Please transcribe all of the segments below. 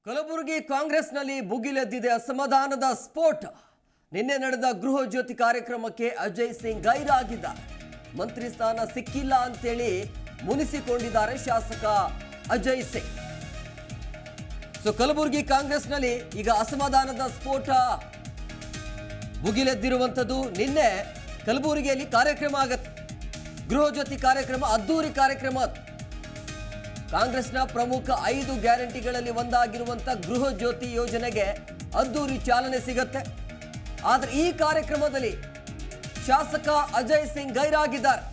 ಕಲಬುರಗಿ ಕಾಂಗ್ರೆಸ್ನಲ್ಲಿ ಭುಗಿಲೆದ್ದಿದೆ ಅಸಮಾಧಾನದ ಸ್ಫೋಟ ನಿನ್ನೆ ನಡೆದ ಗೃಹ ಜ್ಯೋತಿ ಕಾರ್ಯಕ್ರಮಕ್ಕೆ ಅಜಯ್ ಸಿಂಗ್ ಗೈರಾಗಿದ್ದಾರೆ ಮಂತ್ರಿ ಸ್ಥಾನ ಸಿಕ್ಕಿಲ್ಲ ಅಂತೇಳಿ ಮುನಿಸಿಕೊಂಡಿದ್ದಾರೆ ಶಾಸಕ ಅಜಯ್ ಸಿಂಗ್ ಸೊ ಕಲಬುರಗಿ ಕಾಂಗ್ರೆಸ್ನಲ್ಲಿ ಈಗ ಅಸಮಾಧಾನದ ಸ್ಫೋಟ ಭುಗಿಲೆದ್ದಿರುವಂಥದ್ದು ನಿನ್ನೆ ಕಲಬುರಗಿಯಲ್ಲಿ ಕಾರ್ಯಕ್ರಮ ಆಗತ್ತೆ ಗೃಹ ಜ್ಯೋತಿ ಕಾರ್ಯಕ್ರಮ ಅದ್ದೂರಿ ಕಾರ್ಯಕ್ರಮ ಅದು ಕಾಂಗ್ರೆಸ್ನ ಪ್ರಮುಖ ಐದು ಗ್ಯಾರಂಟಿಗಳಲ್ಲಿ ಒಂದಾಗಿರುವಂಥ ಗೃಹ ಜ್ಯೋತಿ ಯೋಜನೆಗೆ ಅದ್ದೂರಿ ಚಾಲನೆ ಸಿಗತ್ತೆ ಆದರೆ ಈ ಕಾರ್ಯಕ್ರಮದಲ್ಲಿ ಶಾಸಕ ಅಜಯ್ ಸಿಂಗ್ ಗೈರಾಗಿದ್ದಾರೆ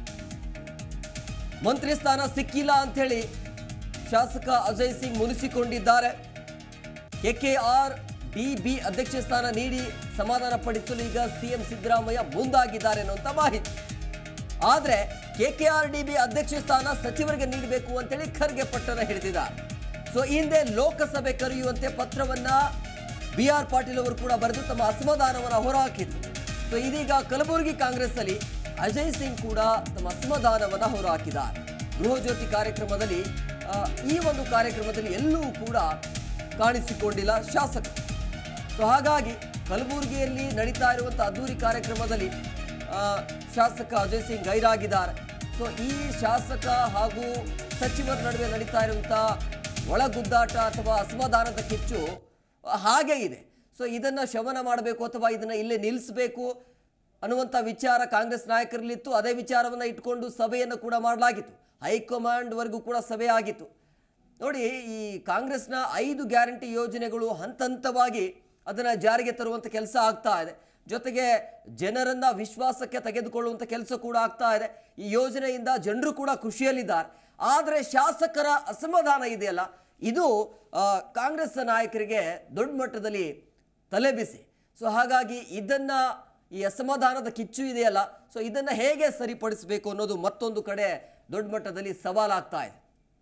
ಮಂತ್ರಿ ಸ್ಥಾನ ಸಿಕ್ಕಿಲ್ಲ ಅಂಥೇಳಿ ಶಾಸಕ ಅಜಯ್ ಸಿಂಗ್ ಮುನಿಸಿಕೊಂಡಿದ್ದಾರೆ ಕೆಕೆಆರ್ ಡಿಬಿ ಅಧ್ಯಕ್ಷ ಸ್ಥಾನ ನೀಡಿ ಸಮಾಧಾನ ಪಡಿಸಲು ಈಗ ಸಿಎಂ ಸಿದ್ದರಾಮಯ್ಯ ಮುಂದಾಗಿದ್ದಾರೆ ಅನ್ನುವಂಥ ಮಾಹಿತಿ ಆದರೆ ಕೆಕೆಆರ್ ಡಿ ಬಿ ಅಧ್ಯಕ್ಷ ಸ್ಥಾನ ಸಚಿವರಿಗೆ ನೀಡಬೇಕು ಅಂತೇಳಿ ಖರ್ಗೆ ಪಟ್ಟಣ ಹಿಡಿದಿದ್ದಾರೆ ಸೊ ಈ ಹಿಂದೆ ಲೋಕಸಭೆ ಕರೆಯುವಂತೆ ಪತ್ರವನ್ನ ಬಿ ಆರ್ ಪಾಟೀಲ್ ಅವರು ಕೂಡ ಬರೆದು ತಮ್ಮ ಅಸಮಾಧಾನವನ್ನು ಹೊರಹಾಕಿದ್ರು ಸೊ ಇದೀಗ ಕಲಬುರಗಿ ಕಾಂಗ್ರೆಸ್ನಲ್ಲಿ ಅಜಯ್ ಸಿಂಗ್ ಕೂಡ ತಮ್ಮ ಅಸಮಾಧಾನವನ್ನು ಹೊರಹಾಕಿದ್ದಾರೆ ಗೃಹ ಜ್ಯೋತಿ ಕಾರ್ಯಕ್ರಮದಲ್ಲಿ ಆ, ಈ ಒಂದು ಕಾರ್ಯಕ್ರಮದಲ್ಲಿ ಎಲ್ಲೂ ಕೂಡ ಕಾಣಿಸಿಕೊಂಡಿಲ್ಲ ಶಾಸಕರು ಸೊ ಹಾಗಾಗಿ ಕಲಬುರಗಿಯಲ್ಲಿ ನಡೀತಾ ಇರುವಂಥ ಅದ್ದೂರಿ ಕಾರ್ಯಕ್ರಮದಲ್ಲಿ ಆ, ಶಾಸಕ ಅಜಯ್ ಸಿಂಗ್ ಗೈರಾಗಿದ್ದಾರೆ ಸೊ ಈ ಶಾಸಕ ಹಾಗೂ ಸಚಿವರ ನಡುವೆ ನಡೀತಾ ಇರುವಂಥ ಒಳಗುದ್ದಾಟ ಅಥವಾ ಅಸಮಾಧಾನದ ಕಿಚ್ಚು ಆ, ಹಾಗೇ ಇದೆ ಸೊ ಇದನ್ನು ಶಮನ ಮಾಡಬೇಕು ಅಥವಾ ಇದನ್ನು ಇಲ್ಲೇ ನಿಲ್ಲಿಸಬೇಕು ಅನ್ನುವಂಥ ವಿಚಾರ ಕಾಂಗ್ರೆಸ್ ನಾಯಕರಲ್ಲಿತ್ತು ಅದೇ ವಿಚಾರವನ್ನು ಇಟ್ಕೊಂಡು ಸಭೆಯನ್ನು ಕೂಡ ಮಾಡಲಾಗಿತ್ತು ಹೈಕಮಾಂಡ್ವರೆಗೂ ಕೂಡ ಸಭೆ ಆಗಿತ್ತು ನೋಡಿ ಈ ಕಾಂಗ್ರೆಸ್ನ ಐದು ಗ್ಯಾರಂಟಿ ಯೋಜನೆಗಳು ಹಂತ ಹಂತವಾಗಿ ಅದನ್ನು ಜಾರಿಗೆ ತರುವಂಥ ಕೆಲಸ ಆಗ್ತಾ ಇದೆ ಜೊತೆಗೆ ಜನರನ್ನ ವಿಶ್ವಾಸಕ್ಕೆ ತೆಗೆದುಕೊಳ್ಳುವಂಥ ಕೆಲಸ ಕೂಡ ಆಗ್ತಾ ಇದೆ ಈ ಯೋಜನೆಯಿಂದ ಜನರು ಕೂಡ ಖುಷಿಯಲ್ಲಿದ್ದಾರೆ ಆದರೆ ಶಾಸಕರ ಅಸಮಾಧಾನ ಇದೆಯಲ್ಲ ಇದು ಆ, ಕಾಂಗ್ರೆಸ್ ನಾಯಕರಿಗೆ ದೊಡ್ಡ ಮಟ್ಟದಲ್ಲಿ ತಲೆಬಿಸಿ ಸೊ ಹಾಗಾಗಿ ಇದನ್ನ ಈ ಅಸಮಾಧಾನದ ಕಿಚ್ಚು ಇದೆಯಲ್ಲ ಸೊ ಇದನ್ನ ಹೇಗೆ ಸರಿಪಡಿಸಬೇಕು ಅನ್ನೋದು ಮತ್ತೊಂದು ಕಡೆ ದೊಡ್ಡ ಮಟ್ಟದಲ್ಲಿ ಸವಾಲಾಗ್ತಾ ಇದೆ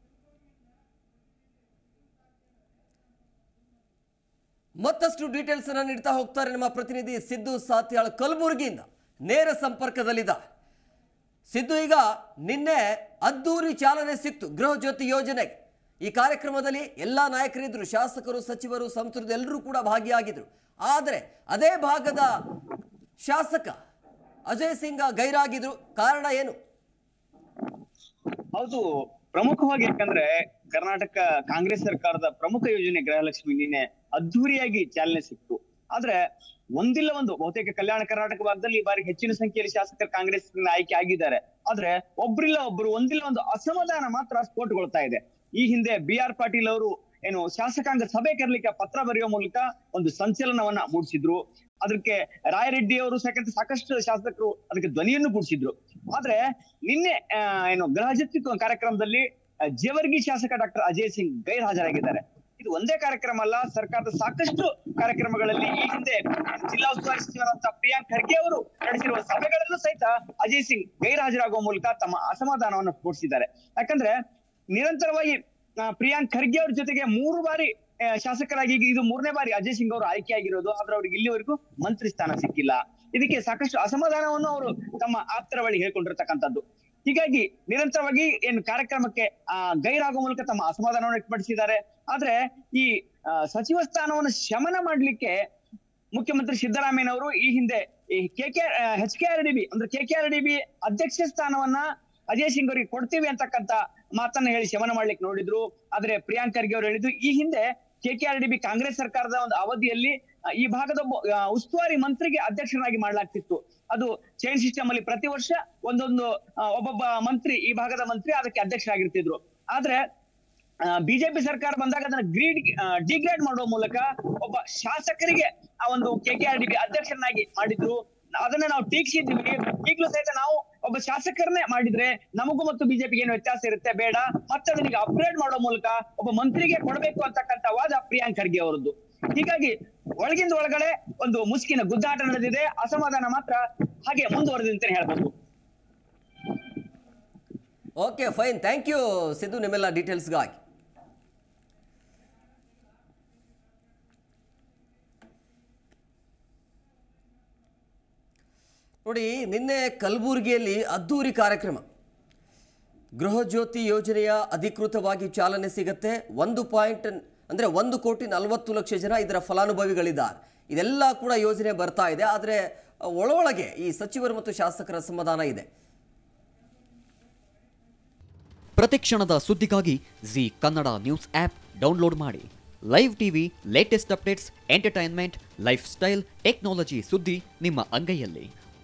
ಮತ್ತಷ್ಟು ಡೀಟೇಲ್ಸ್ ಅನ್ನ ನೀಡ್ತಾ ಹೋಗ್ತಾರೆ ನಮ್ಮ ಪ್ರತಿನಿಧಿ ಸಿದ್ದು ಸಾತ್ಯಾಳ್ ಕಲಬುರಗಿಯಿಂದ ನೇರ ಸಂಪರ್ಕದಲ್ಲಿದ್ದಾರೆ ಸಿದ್ದು ಈಗ ನಿನ್ನೆ ಅದ್ದೂರಿ ಚಾಲನೆ ಸಿಕ್ತು ಗೃಹ ಜ್ಯೋತಿ ಯೋಜನೆಗೆ ಈ ಕಾರ್ಯಕ್ರಮದಲ್ಲಿ ಎಲ್ಲ ನಾಯಕರಿದ್ರು ಶಾಸಕರು ಸಚಿವರು ಸಂಸದರು ಎಲ್ಲರೂ ಕೂಡ ಭಾಗಿಯಾಗಿದ್ರು ಆದರೆ ಅದೇ ಭಾಗದ ಶಾಸಕ ಅಜಯ್ ಸಿಂಗ್ ಗೈರಾಗಿದ್ರು ಕಾರಣ ಏನು ಹೌದು ಪ್ರಮುಖವಾಗಿ ಯಾಕಂದ್ರೆ ಕರ್ನಾಟಕ ಕಾಂಗ್ರೆಸ್ ಸರ್ಕಾರದ ಪ್ರಮುಖ ಯೋಜನೆ ಗೃಹಲಕ್ಷ್ಮಿ ನಿನ್ನೆ ಅದ್ದೂರಿಯಾಗಿ ಚಾಲನೆ ಸಿಕ್ತು ಆದ್ರೆ ಒಂದಿಲ್ಲ ಒಂದು ಬಹುತೇಕ ಕಲ್ಯಾಣ ಕರ್ನಾಟಕ ಭಾಗದಲ್ಲಿ ಈ ಬಾರಿ ಹೆಚ್ಚಿನ ಸಂಖ್ಯೆಯಲ್ಲಿ ಶಾಸಕರು ಕಾಂಗ್ರೆಸ್ ಆಯ್ಕೆ ಆಗಿದ್ದಾರೆ ಆದ್ರೆ ಒಬ್ರಿಲ್ಲ ಒಬ್ರು ಒಂದಿಲ್ಲ ಒಂದು ಅಸಮಾಧಾನ ಮಾತ್ರ ಸ್ಫೋಟಗೊಳ್ತಾ ಇದೆ ಈ ಹಿಂದೆ ಬಿ ಆರ್ ಪಾಟೀಲ್ ಅವರು ಏನು ಶಾಸಕಾಂಗ ಸಭೆ ಕರೆಲಿಕ್ಕೆ ಪತ್ರ ಬರೆಯುವ ಮೂಲಕ ಒಂದು ಸಂಚಲನವನ್ನ ಮೂಡಿಸಿದ್ರು ಅದಕ್ಕೆ ರಾಯರೆಡ್ಡಿ ಅವರು ಸಾಕಂತ ಸಾಕಷ್ಟು ಶಾಸಕರು ಅದಕ್ಕೆ ಧ್ವನಿಯನ್ನು ಕೂಡಿಸಿದ್ರು ಆದ್ರೆ ನಿನ್ನೆ ಆ, ಏನು ಗೃಹ ಜ್ಯೋತಿ ಕಾರ್ಯಕ್ರಮದಲ್ಲಿ ಆ, ಜೇವರ್ಗಿ ಶಾಸಕ ಡಾಕ್ಟರ್ ಅಜಯ್ ಸಿಂಗ್ ಗೈರ್ ಹಾಜರಾಗಿದ್ದಾರೆ ಇದು ಒಂದೇ ಕಾರ್ಯಕ್ರಮ ಅಲ್ಲ ಸರ್ಕಾರದ ಸಾಕಷ್ಟು ಕಾರ್ಯಕ್ರಮಗಳಲ್ಲಿ ಈ ಹಿಂದೆ ಜಿಲ್ಲಾ ಉಸ್ತುವಾರಿ ಸಚಿವರಾದಂತಹ ಪ್ರಿಯಾಂಕ್ ಖರ್ಗೆ ಅವರು ನಡೆಸಿರುವ ಸಭೆಗಳಲ್ಲೂ ಸಹಿತ ಅಜಯ್ ಸಿಂಗ್ ಗೈರ್ ಹಾಜರಾಗುವ ಮೂಲಕ ತಮ್ಮ ಅಸಮಾಧಾನವನ್ನು ತೋರಿಸಿದ್ದಾರೆ ಯಾಕಂದ್ರೆ ನಿರಂತರವಾಗಿ ಆ, ಪ್ರಿಯಾಂಕ್ ಖರ್ಗೆ ಅವ್ರ ಜೊತೆಗೆ ಮೂರು ಬಾರಿ ಆ, ಶಾಸಕರಾಗಿ ಈಗ ಇದು ಮೂರನೇ ಬಾರಿ ಅಜಯ್ ಸಿಂಗ್ ಅವರು ಆಯ್ಕೆಯಾಗಿರೋದು ಆದ್ರೆ ಅವ್ರಿಗೆ ಇಲ್ಲಿವರೆಗೂ ಮಂತ್ರಿ ಸ್ಥಾನ ಸಿಕ್ಕಿಲ್ಲ ಇದಕ್ಕೆ ಸಾಕಷ್ಟು ಅಸಮಾಧಾನವನ್ನು ಅವರು ತಮ್ಮ ಆಪ್ತರ ಬಳಿ ಹೇಳ್ಕೊಂಡಿರ್ತಕ್ಕಂಥದ್ದು ಹೀಗಾಗಿ ನಿರಂತರವಾಗಿ ಏನು ಕಾರ್ಯಕ್ರಮಕ್ಕೆ ಆ ಗೈರಾಗುವ ಮೂಲಕ ತಮ್ಮ ಅಸಮಾಧಾನವನ್ನು ವ್ಯಕ್ತಪಡಿಸಿದ್ದಾರೆ ಆದ್ರೆ ಈ ಆ, ಸಚಿವ ಸ್ಥಾನವನ್ನು ಶಮನ ಮಾಡ್ಲಿಕ್ಕೆ ಮುಖ್ಯಮಂತ್ರಿ ಸಿದ್ದರಾಮಯ್ಯನವರು ಈ ಹಿಂದೆ ಈ K K H K R D B ಅಂದ್ರೆ K K R D B ಅಧ್ಯಕ್ಷ ಸ್ಥಾನವನ್ನ ಅಜಯ್ ಸಿಂಗ್ ಅವರಿಗೆ ಕೊಡ್ತೀವಿ ಅಂತಕ್ಕಂತ ಮಾತನ್ನ ಹೇಳಿ ಶಮನ ಮಾಡ್ಲಿಕ್ಕೆ ನೋಡಿದ್ರು ಆದ್ರೆ ಪ್ರಿಯಾಂಕ್ ಖರ್ಗೆ ಅವರು ಹೇಳಿದ್ರು ಈ ಹಿಂದೆ K K R D B Congress ಸರ್ಕಾರದ ಒಂದು ಅವಧಿಯಲ್ಲಿ ಆ, ಈ ಭಾಗದ ಒಬ್ಬ ಆ, ಉಸ್ತುವಾರಿ ಮಂತ್ರಿಗೆ ಅಧ್ಯಕ್ಷರಾಗಿ ಮಾಡ್ಲಾಗ್ತಿತ್ತು ಅದು ಚೈನ್ ಸಿಸ್ಟಮ್ ಅಲ್ಲಿ ಪ್ರತಿ ವರ್ಷ ಒಂದೊಂದು ಆ, ಒಬ್ಬೊಬ್ಬ ಮಂತ್ರಿ ಈ ಭಾಗದ ಮಂತ್ರಿ ಅದಕ್ಕೆ ಅಧ್ಯಕ್ಷರಾಗಿರ್ತಿದ್ರು ಆದ್ರೆ ಬಿಜೆಪಿ ಸರ್ಕಾರ ಬಂದಾಗ ಅದನ್ನ ಗ್ರೀಡ್ ಡಿಗ್ರೇಡ್ ಮಾಡುವ ಮೂಲಕ ಒಬ್ಬ ಶಾಸಕರಿಗೆ ಆ ಒಂದು K K R D B ಅಧ್ಯಕ್ಷರನ್ನಾಗಿ ಮಾಡಿದ್ರು ಅದನ್ನ ನಾವು ಟೀಕಿಸಿದ್ವಿ ಈಗಲೂ ಸಹಿತ ನಾವು ಒಬ್ಬ ಶಾಸಕರನ್ನೇ ಮಾಡಿದ್ರೆ ನಮಗೂ ಮತ್ತು ಬಿಜೆಪಿಗೆ ಏನು ವ್ಯತ್ಯಾಸ ಇರುತ್ತೆ ಬೇಡ ಮತ್ತೆ ಅದನ್ನ ಅಪ್ಗ್ರೇಡ್ ಮಾಡೋ ಮೂಲಕ ಒಬ್ಬ ಮಂತ್ರಿಗೆ ಕೊಡಬೇಕು ಅಂತಕ್ಕಂಥ ವಾದ ಪ್ರಿಯಾಂಕ್ ಖರ್ಗೆ ಅವರದ್ದು ಹೀಗಾಗಿ ಒಳಗಿಂದ ಒಳಗಡೆ ಒಂದು ಮುಸುಕಿನ ಗುದ್ದಾಟ ನಡೆದಿದೆ ಅಸಮಾಧಾನ ಮಾತ್ರ ಹಾಗೆ ಮುಂದುವರೆದಿದೆ ಅಂತಾನೆ ಹೇಳ್ಬೋದು okay fine thank you Siddu ನಿಮ್ಮೆಲ್ಲ ಡೀಟೇಲ್ಸ್ಗಾಗಿ ನೋಡಿ ನಿನ್ನೆ ಕಲಬುರಗಿಯಲ್ಲಿ ಅದ್ದೂರಿ ಕಾರ್ಯಕ್ರಮ ಗೃಹ ಜ್ಯೋತಿ ಯೋಜನೆಯ ಅಧಿಕೃತವಾಗಿ ಚಾಲನೆ ಸಿಗತ್ತೆ ಒಂದು ಪಾಯಿಂಟ್ ಅಂದರೆ ಒಂದು ಕೋಟಿ ನಲವತ್ತು ಲಕ್ಷ ಜನ ಇದರ ಫಲಾನುಭವಿಗಳಿದ್ದಾರೆ ಇದೆಲ್ಲ ಕೂಡ ಯೋಜನೆ ಬರ್ತಾ ಇದೆ ಆದರೆ ಒಳೊಳಗೆ ಈ ಸಚಿವರು ಮತ್ತು ಶಾಸಕರ ಸಮಾಧಾನ ಇದೆ ಪ್ರತಿಕ್ಷಣದ ಸುದ್ದಿಗಾಗಿ Zee Kannada news app download ಮಾಡಿ live TV latest updates entertainment lifestyle technology ಸುದ್ದಿ ನಿಮ್ಮ ಅಂಗೈಯಲ್ಲಿ